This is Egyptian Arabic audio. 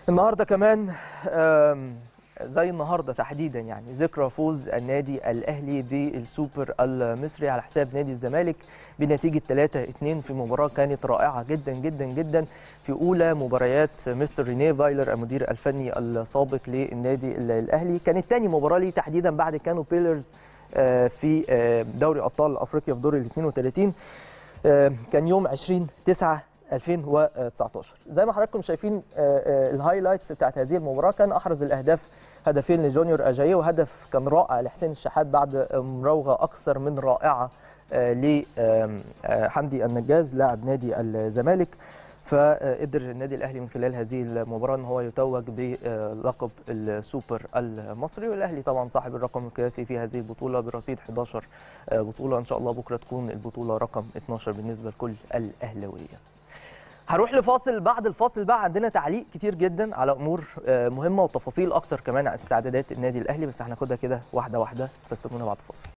النهارده كمان آم، زي النهارده تحديدا يعني ذكرى فوز النادي الاهلي بالسوبر المصري على حساب نادي الزمالك بنتيجه 3-2 في مباراه كانت رائعه جدا جدا جدا في اولى مباريات مستر رينيه فايلر المدير الفني السابق للنادي الاهلي كانت ثاني مباراه ليه تحديدا بعد كانوا بيلرز آه، في آه، دوري ابطال افريقيا في دور ال 32 آه، كان يوم 20 9 2019 زي ما حضراتكم شايفين آه، آه، الهايلايتس بتاعت هذه المباراه كان احرز الاهداف هدفين لجونيور اجاييه وهدف كان رائع لحسين الشحات بعد مراوغه اكثر من رائعه لحمدي النجاز لاعب نادي الزمالك فقدر النادي الاهلي من خلال هذه المباراه ان هو يتوج بلقب السوبر المصري والاهلي طبعا صاحب الرقم القياسي في هذه البطوله برصيد 11 بطوله ان شاء الله بكره تكون البطوله رقم 12 بالنسبه لكل الاهلاويه هروح لفاصل بعد الفاصل بقى عندنا تعليق كتير جدا على امور آه، مهمه وتفاصيل اكتر كمان عن استعدادات النادي الاهلي بس هناخدها كده واحده واحده فاستنونا بعد الفاصل